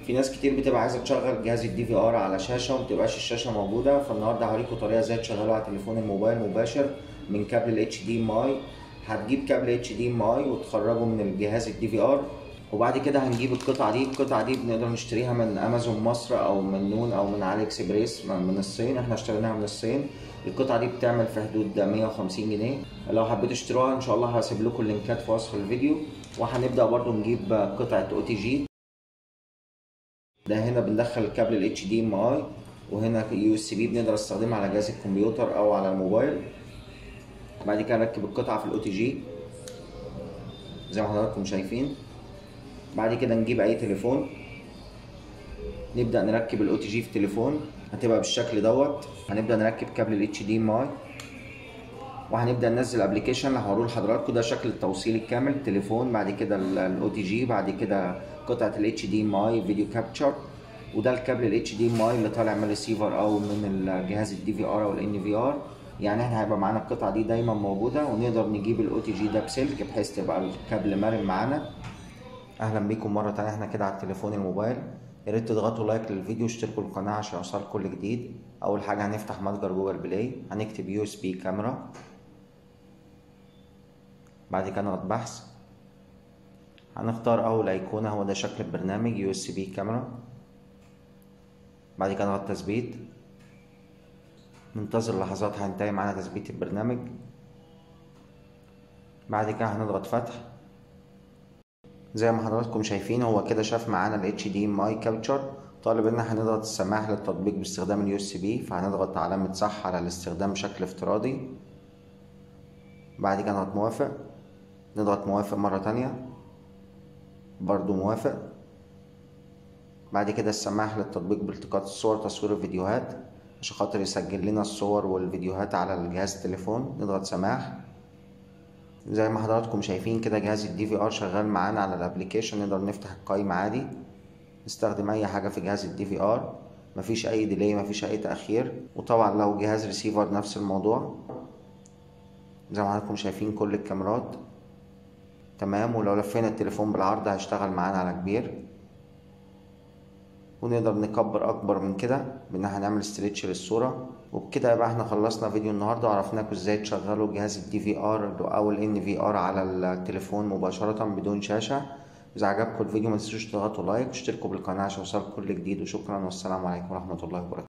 في ناس كتير بتبقى عايزه تشغل جهاز الدي في ار على شاشه ومتبقاش الشاشه موجوده فالنهارده هوريكم طريقه ازاي تشغله على تليفون الموبايل مباشر من كابل الاتش دي ام اي هتجيب كابل اتش دي ام اي وتخرجه من الجهاز الدي في ار وبعد كده هنجيب القطعه دي القطعه دي بنقدر نشتريها من امازون مصر او من نون او من علي اكسبريس من الصين احنا اشتريناها من الصين القطعه دي بتعمل في حدود 150 جنيه لو حبيتوا تشتروها ان شاء الله هسيب لكم اللينكات في وصف الفيديو وهنبدا برضو نجيب قطعه او تي جي ده هنا بندخل الكابل الاتش دي ام اي وهنا يو اس بي بنقدر نستخدمها على جهاز الكمبيوتر او على الموبايل بعد كده نركب القطعه في الاو تي جي زي ما حضراتكم شايفين بعد كده نجيب اي تليفون نبدا نركب الاو تي جي في تليفون هتبقى بالشكل دوت هنبدا نركب كابل الاتش دي ام اي وهنبدا ننزل ابلكيشن اللي هوريه لحضراتكم ده شكل التوصيل الكامل تليفون بعد كده الاو تي جي بعد كده قطعه الاتش دي ام اي فيديو كابتشر وده الكابل الاتش دي ام اي اللي طالع من الريسيفر او من الجهاز الدي في ار او الان في ار يعني احنا هيبقى معانا القطعه دي دايما موجوده ونقدر نجيب الاو تي جي ده بسلك بحيث تبقى الكابل مرن معانا اهلا بيكم مره تانية احنا كده على التليفون الموبايل يا ريت تضغطوا لايك للفيديو واشتركوا القناه عشان يوصلكم كل جديد اول حاجه هنفتح متجر جوجل بلاي هنكتب يو اس بي كاميرا بعد كده نضغط بحث هنختار اول ايقونه هو ده شكل البرنامج يو اس بي كاميرا بعد كده نضغط تثبيت ننتظر لحظات هينتهي معانا تثبيت البرنامج بعد كده هنضغط فتح زي ما حضراتكم شايفين هو كده شاف معانا ال HDMI كابتشر طالب ان احنا نضغط السماح للتطبيق باستخدام اليو اس بي فهنضغط علامة صح على الاستخدام بشكل افتراضي بعد كده نضغط موافق نضغط موافق مرة تانية برضو موافق بعد كده السماح للتطبيق بالتقاط الصور تصوير الفيديوهات عشان خاطر يسجل لنا الصور والفيديوهات على الجهاز التليفون نضغط سماح زي ما حضراتكم شايفين كده جهاز الدي في ار شغال معانا على الابليكيشن نقدر نفتح القايمة عادي نستخدم اي حاجة في جهاز الدي في ار مفيش اي ديلي مفيش اي تأخير وطبعا لو جهاز ريسيفر نفس الموضوع زي ما حضراتكم شايفين كل الكاميرات تمام ولو لفينا التليفون بالعرض هيشتغل معانا على كبير ونقدر نكبر اكبر من كده بان احنا نعمل استريتش للصوره وبكده يبقى احنا خلصنا فيديو النهارده وعرفناكم ازاي تشغلوا جهاز الدي في ار او الان في ار على التليفون مباشره بدون شاشه اذا عجبكم الفيديو ما تنسوش تضغطوا لايك واشتركوا بالقناه عشان يوصلكم كل جديد وشكرا والسلام عليكم ورحمه الله وبركاته